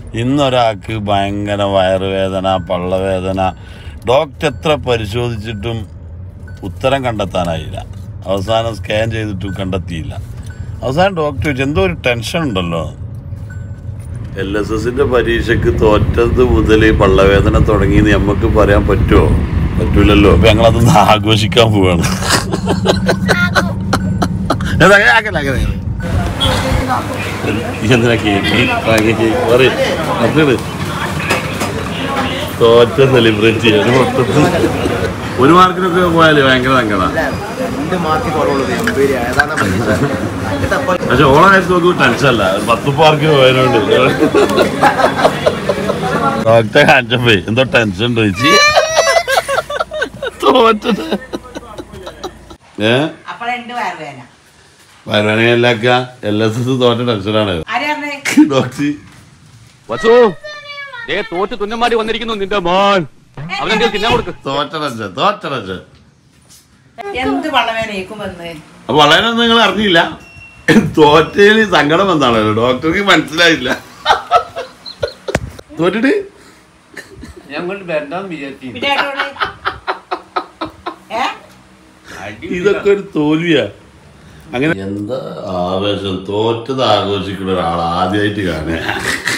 ഇന്നൊരാൾക്ക് ഭയങ്കര വയറുവേദന പള്ളവേദന ഡോക്ടർ എത്ര പരിശോധിച്ചിട്ടും ഉത്തരം കണ്ടെത്താനായില്ല അവസാനം സ്കാൻ ചെയ്തിട്ടും കണ്ടെത്തിയില്ല അവസാനം ഡോക്ടർ ചോദിച്ചു എന്തോ ഒരു ടെൻഷൻ ഉണ്ടല്ലോ എൽ എസ് എസിന്റെ പരീക്ഷയ്ക്ക് തോറ്റത് മുതൽ പള്ളവേദന തുടങ്ങിയെന്ന് നമുക്ക് പറയാൻ പറ്റുമോ പറ്റൂലല്ലോ അപ്പൊ ഞങ്ങളതൊന്ന് ആഘോഷിക്കാൻ പോവാണ് ഏതാ, അങ്ങനെ, അങ്ങനെ, അങ്ങനെ. എന്തിനാ കേക്ക് വാങ്ങിയ കേക്ക് പറയും അത് തോറ്റ സെലിബ്രേറ്റ് ചെയ്യാൻ മൊത്തത്തിൽ ഒരു മാർക്കിനൊക്കെ പോയാല് ഭയങ്കര സങ്കടം രണ്ട് മാർക്ക് കുറവുള്ളത് എൺപത് ഏതാണ് പക്ഷെ ഓളെ കാര്യം നോക്കുമ്പോൾ ടെൻഷൻ അല്ല പത്ത് മാർക്ക് പോയതുകൊണ്ട് ഡോക്ടറെ കാണിച്ചപ്പോ എന്തോ ടെൻഷൻ ഉണ്ടോ ചേച്ചി തോറ്റത് ഏ അപ്പോഴുണ്ട് വയറുവേദന വരവേനയില്ലാക്ക എൽ എസ് എസ് തോറ്റ ടെൻഷനാണ് ആരാണ് ഡോക്ടർ വസു ദേ തോറ്റ് തുന്നമാടി വന്നിരിക്കുന്നു നിന്റെ മോൻ അവനെന്തെങ്കിലും തിന്നാൻ കൊടുക്ക് തോറ്റ ടെൻഷൻ തോറ്റ ടെൻഷൻ എന്ത് വള്ളവേന ഏക്കുമെന്ന് അപ്പൊ വളരെ നിങ്ങൾ അറിഞ്ഞില്ല തോറ്റയിൽ സങ്കടം എന്താണല്ലോ ഡോക്ടർക്ക് മനസ്സിലായില്ല തോറ്റിട്ട് ഞാൻ കൊണ്ട് വരണ്ടാന്ന് വിചാരിച്ചു പിന്നെ ഏട്ടോട്? ഏ ഇതൊക്കെ ഒരു തോൽവിയാ അങ്ങനെ എന്താ ആവേശം തോറ്റത് ആഘോഷിക്കുന്ന ഒരാൾ ആദ്യമായിട്ട് കാണുക